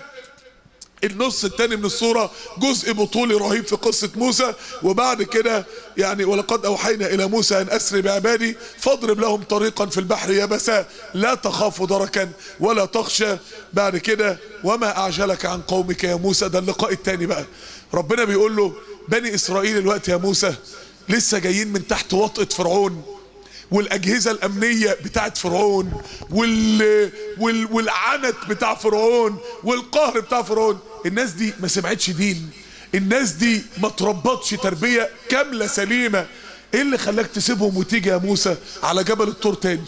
النص التاني من الصورة جزء بطولي رهيب في قصة موسى وبعد كده يعني ولقد أوحينا إلى موسى أن أسري بعبادي فاضرب لهم طريقا في البحر يبسا لا تخاف دركا ولا تخشى بعد كده وما أعجلك عن قومك يا موسى ده اللقاء التاني بقى ربنا بيقول له بني إسرائيل الوقت يا موسى لسه جايين من تحت وطئة فرعون والاجهزه الامنيه بتاعت فرعون وال... وال... والعنت بتاع فرعون والقهر بتاع فرعون الناس دي ما سمعتش دين الناس دي ما تربطش تربيه كامله سليمه ايه اللي خلاك تسيبهم وتيجي يا موسى على جبل الطور تاني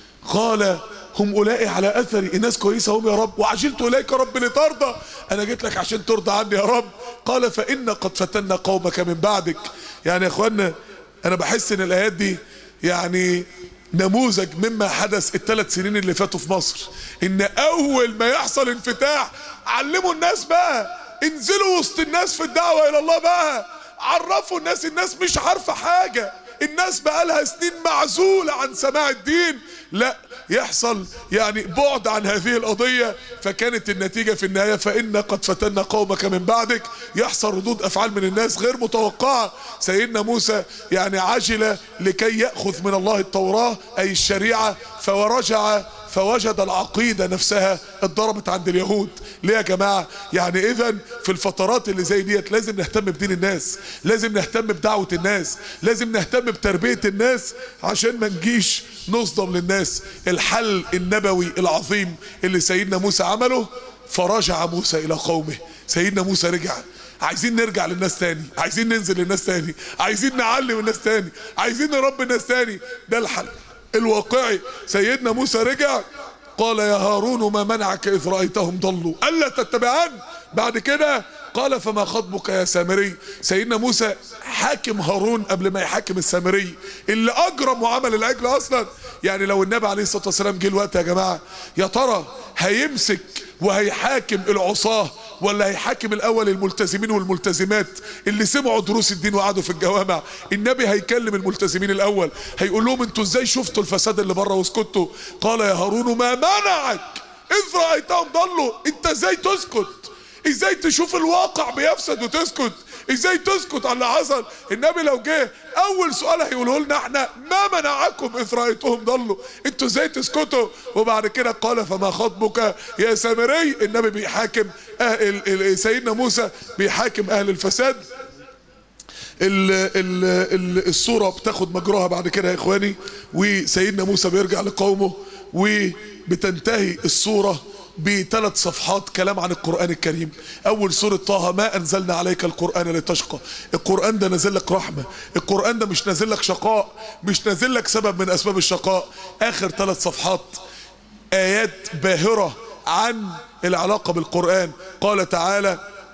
قال هم اولئك على اثري الناس كويسه هم يا رب وعجلت اليك رب لترضى انا جيت لك عشان ترضى عني يا رب قال فان قد فتنا قومك من بعدك يعني يا اخوانا انا بحس ان الايات دي يعني نموذج مما حدث الثلاث سنين اللي فاتوا في مصر ان اول ما يحصل انفتاح علموا الناس بقى انزلوا وسط الناس في الدعوة الى الله بقى عرفوا الناس الناس مش عارفة حاجة الناس بقى لها سنين معزولة عن سماع الدين لا يحصل يعني بعد عن هذه القضية فكانت النتيجة في النهاية فإن قد فتنا قومك من بعدك يحصل ردود أفعال من الناس غير متوقعة سيدنا موسى يعني عجل لكي يأخذ من الله التوراة أي الشريعة فورجع فوجد العقيدة نفسها اتضربت عند اليهود ليه يا جماعة يعني اذا في الفترات اللي زي ديت لازم نهتم بدين الناس لازم نهتم بدعوة الناس لازم نهتم بتربية الناس عشان ما نجيش نصدم للناس الحل النبوي العظيم اللي سيدنا موسى عمله فرجع موسى الى قومه سيدنا موسى رجع عايزين نرجع للناس تاني عايزين ننزل للناس تاني عايزين نعلم الناس تاني عايزين نربي الناس تاني ده الحل الواقعي سيدنا موسى رجع قال يا هارون ما منعك إذ رأيتهم ضلوا ألا تتبعان بعد كده قال فما خطبك يا سامري سيدنا موسى حاكم هارون قبل ما يحاكم السامري اللي أجرم وعمل العجل أصلا يعني لو النبي عليه الصلاة والسلام جه الوقت يا جماعة يا ترى هيمسك وهيحاكم العصاه ولا هيحاكم الاول الملتزمين والملتزمات اللي سمعوا دروس الدين وقعدوا في الجوامع النبي هيكلم الملتزمين الاول هيقول لهم انتوا ازاي شفتوا الفساد اللي بره واسكتوا قال يا هارون ما منعك اذ رايتهم ضلوا انت ازاي تسكت ازاي تشوف الواقع بيفسد وتسكت ازاي تسكت على اللي حصل النبي لو جه اول سؤال هيقوله لنا احنا ما منعكم اذ رايتهم ضلوا انتوا ازاي تسكتوا وبعد كده قال فما خطبك يا سامري النبي بيحاكم أهل سيدنا موسى بيحاكم اهل الفساد ال ال ال الصورة بتاخد مجراها بعد كده يا اخواني وسيدنا موسى بيرجع لقومه وبتنتهي الصورة بثلاث صفحات كلام عن القرآن الكريم أول سورة طه ما أنزلنا عليك القرآن لتشقى القرآن ده نازل لك رحمة القرآن ده مش نازل لك شقاء مش نازل لك سبب من أسباب الشقاء آخر ثلاث صفحات آيات باهرة عن العلاقة بالقرآن قال تعالى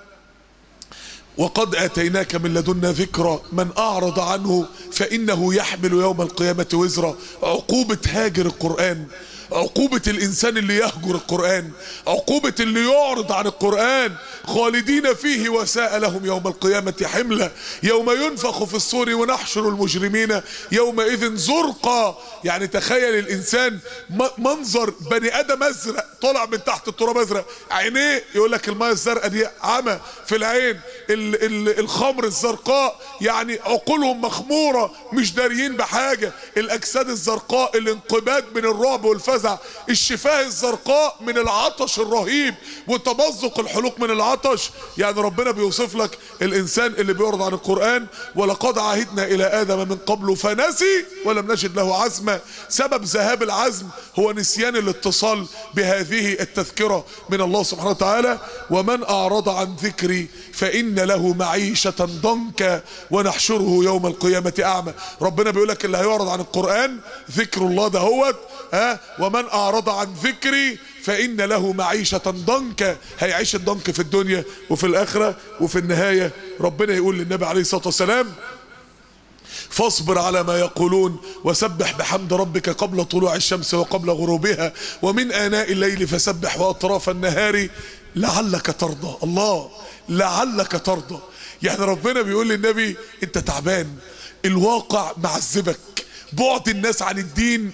وقد آتيناك من لدنا ذكرى من أعرض عنه فإنه يحمل يوم القيامة وزرا عقوبة هاجر القرآن عقوبة الإنسان اللي يهجر القرآن عقوبة اللي يعرض عن القرآن خالدين فيه وساء لهم يوم القيامة حملة يوم ينفخ في الصور ونحشر المجرمين يومئذ زرقا يعني تخيل الإنسان منظر بني آدم أزرق طلع من تحت التراب أزرق عينيه يقول لك الماء الزرقاء دي عمى في العين ال ال الخمر الزرقاء يعني عقولهم مخمورة مش داريين بحاجة الأجساد الزرقاء الانقباض من الرعب والفزع الفزع الشفاه الزرقاء من العطش الرهيب وتمزق الحلوق من العطش يعني ربنا بيوصف لك الانسان اللي بيعرض عن القرآن ولقد عهدنا الى ادم من قبل فنسي ولم نجد له عزما سبب ذهاب العزم هو نسيان الاتصال بهذه التذكرة من الله سبحانه وتعالى ومن اعرض عن ذكري فان له معيشة ضنكا ونحشره يوم القيامة اعمى ربنا بيقول لك اللي هيعرض عن القرآن ذكر الله ده هوت ها ومن اعرض عن ذكري فان له معيشه ضنكا هيعيش الضنك في الدنيا وفي الاخره وفي النهايه ربنا يقول للنبي عليه الصلاه والسلام فاصبر على ما يقولون وسبح بحمد ربك قبل طلوع الشمس وقبل غروبها ومن آناء الليل فسبح وأطراف النهار لعلك ترضى الله لعلك ترضى يعني ربنا بيقول للنبي انت تعبان الواقع معذبك بعد الناس عن الدين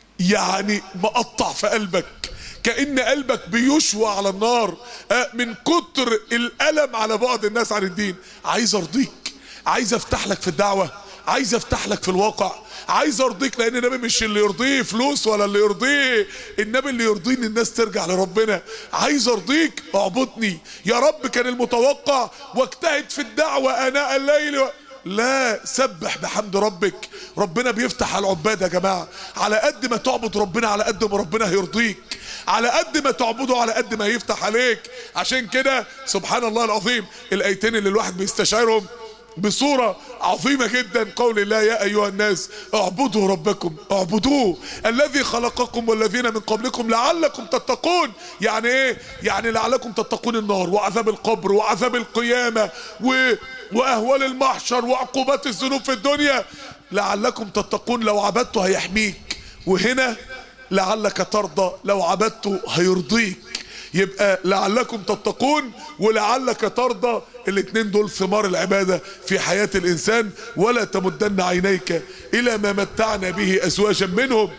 يعني مقطع في قلبك كأن قلبك بيشوى على النار من كتر الألم على بعد الناس عن الدين عايز ارضيك عايز افتح لك في الدعوة عايز افتح لك في الواقع عايز ارضيك لان النبي مش اللي يرضيه فلوس ولا اللي يرضيه النبي اللي يرضيه ان الناس ترجع لربنا عايز ارضيك اعبدني يا رب كان المتوقع واجتهد في الدعوة اناء الليل و... لا سبح بحمد ربك ربنا بيفتح على العباد يا جماعة على قد ما تعبد ربنا على قد ما ربنا هيرضيك على قد ما تعبده على قد ما يفتح عليك عشان كده سبحان الله العظيم الايتين اللي الواحد بيستشعرهم بصورة عظيمة جدا قول الله يا أيها الناس اعبدوا ربكم اعبدوه الذي خلقكم والذين من قبلكم لعلكم تتقون يعني ايه يعني لعلكم تتقون النار وعذاب القبر وعذاب القيامة و... وأهوال المحشر وعقوبات الذنوب في الدنيا لعلكم تتقون لو عبدته هيحميك وهنا لعلك ترضى لو عبدته هيرضيك يبقى لعلكم تتقون ولعلك ترضى الاثنين دول ثمار العبادة في حياة الإنسان ولا تمدن عينيك إلى ما متعنا به أزواجا منهم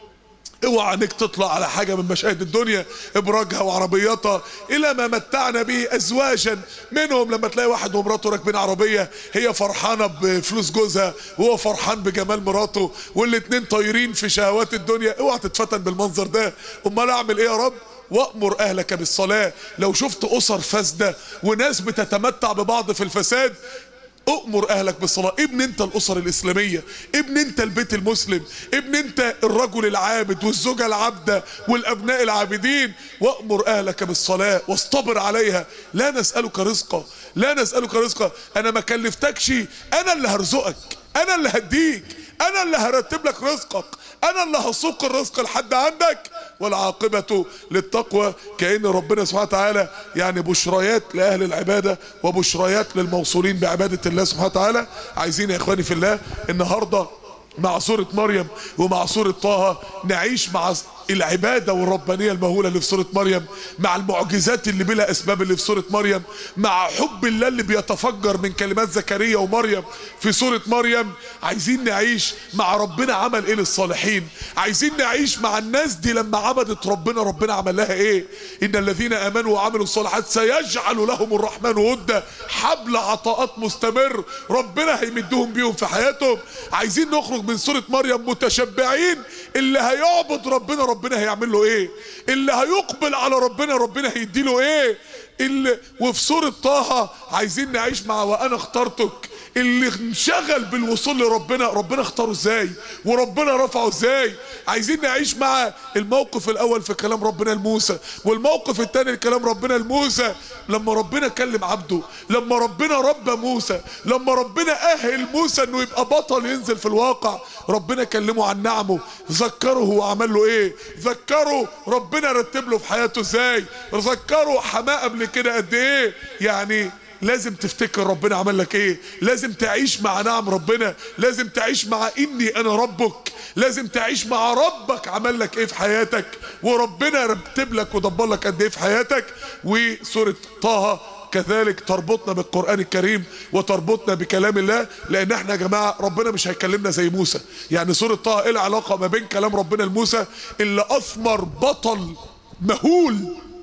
اوعى عينيك تطلع على حاجة من مشاهد الدنيا ابراجها وعربياتها الى ما متعنا به ازواجا منهم لما تلاقي واحد ومراته راكبين عربية هي فرحانة بفلوس جوزها وهو فرحان بجمال مراته والاتنين طايرين في شهوات الدنيا اوعى تتفتن بالمنظر ده امال اعمل ايه يا رب وامر اهلك بالصلاة لو شفت اسر فاسدة وناس بتتمتع ببعض في الفساد أؤمر أهلك بالصلاة ابن أنت الأسر الإسلامية ابن أنت البيت المسلم ابن أنت الرجل العابد والزوجة العابدة والأبناء العابدين وأمر أهلك بالصلاة واصطبر عليها لا نسألك رزقا لا نسألك رزقا أنا ما كلفتكش أنا اللي هرزقك أنا اللي هديك أنا اللي هرتب لك رزقك أنا اللي هسوق الرزق لحد عندك والعاقبة للتقوى كأن ربنا سبحانه وتعالى يعني بشريات لأهل العبادة وبشريات للموصولين بعبادة الله سبحانه وتعالى عايزين يا إخواني في الله النهاردة مع سورة مريم ومع سورة طه نعيش مع العبادة والربانية المهولة اللي في سورة مريم مع المعجزات اللي بلا أسباب اللي في سورة مريم مع حب الله اللي بيتفجر من كلمات زكريا ومريم في سورة مريم عايزين نعيش مع ربنا عمل ايه للصالحين عايزين نعيش مع الناس دي لما عبدت ربنا ربنا عمل لها ايه ان الذين امنوا وعملوا الصالحات سيجعل لهم الرحمن ودا حبل عطاءات مستمر ربنا هيمدهم بيهم في حياتهم عايزين نخرج من سورة مريم متشبعين اللي هيعبد ربنا ربنا هيعمل له ايه اللي هيقبل على ربنا ربنا هيديله ايه اللي وفي سورة طه عايزين نعيش مع وانا اخترتك اللي انشغل بالوصول لربنا ربنا اختاره ازاي وربنا رفعه ازاي عايزين نعيش مع الموقف الاول في كلام ربنا لموسى والموقف الثاني لكلام ربنا لموسى لما ربنا كلم عبده لما ربنا ربى موسى لما ربنا اهل موسى انه يبقى بطل ينزل في الواقع ربنا كلمه عن نعمه ذكره هو عمل له ايه ذكره ربنا رتب له في حياته ازاي ذكره حماه قبل كده قد ايه يعني لازم تفتكر ربنا عمل لك ايه لازم تعيش مع نعم ربنا لازم تعيش مع اني انا ربك لازم تعيش مع ربك عمل لك ايه في حياتك وربنا رتب لك ودبر لك قد ايه في حياتك وسورة طه كذلك تربطنا بالقرآن الكريم وتربطنا بكلام الله لان احنا يا جماعة ربنا مش هيكلمنا زي موسى يعني سورة طه ايه العلاقة ما بين كلام ربنا لموسى اللي اثمر بطل مهول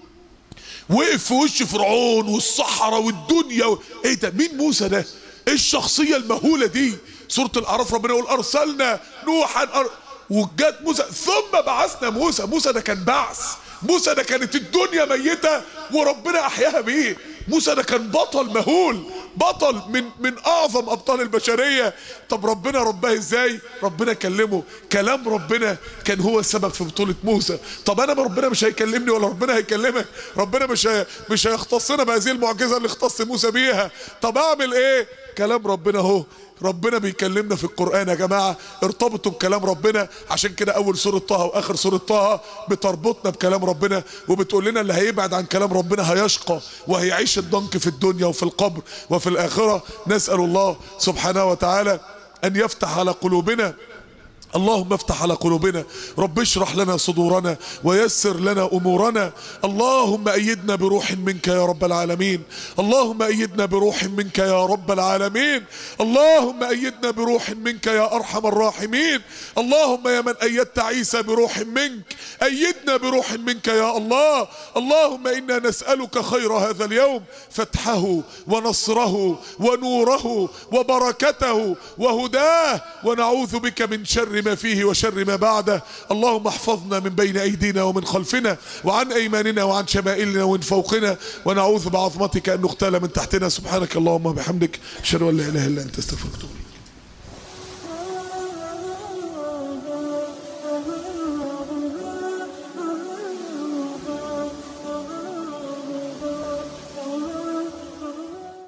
وقف في وش فرعون والصحراء والدنيا و... ايه ده مين موسى ده ايه الشخصية المهولة دي سورة الاعراف ربنا يقول ارسلنا نوحا أر... وجات موسى ثم بعثنا موسى موسى ده كان بعث موسى ده كانت الدنيا ميتة وربنا احياها بيه موسى ده كان بطل مهول بطل من من اعظم ابطال البشريه طب ربنا رباه ازاي ربنا كلمه كلام ربنا كان هو السبب في بطوله موسى طب انا ربنا مش هيكلمني ولا ربنا هيكلمك ربنا مش هي مش هيختصنا بهذه المعجزه اللي اختص موسى بيها طب اعمل ايه كلام ربنا اهو ربنا بيكلمنا في القرآن يا جماعة ارتبطوا بكلام ربنا عشان كده أول سورة طه وآخر سورة طه بتربطنا بكلام ربنا وبتقول لنا اللي هيبعد عن كلام ربنا هيشقى وهيعيش الضنك في الدنيا وفي القبر وفي الآخرة نسأل الله سبحانه وتعالى أن يفتح على قلوبنا اللهم افتح على قلوبنا رب اشرح لنا صدورنا ويسر لنا امورنا اللهم ايدنا بروح منك يا رب العالمين اللهم ايدنا بروح منك يا رب العالمين اللهم ايدنا بروح منك يا ارحم الراحمين اللهم يا من ايدت عيسى بروح منك ايدنا بروح منك يا الله اللهم انا نسالك خير هذا اليوم فتحه ونصره ونوره وبركته وهداه ونعوذ بك من شر ما فيه وشر ما بعده اللهم احفظنا من بين ايدينا ومن خلفنا وعن ايماننا وعن شمائلنا ومن فوقنا ونعوذ بعظمتك ان نغتال من تحتنا سبحانك اللهم وبحمدك اشهد ان لا اله الا انت استغفرك واتوب إليك.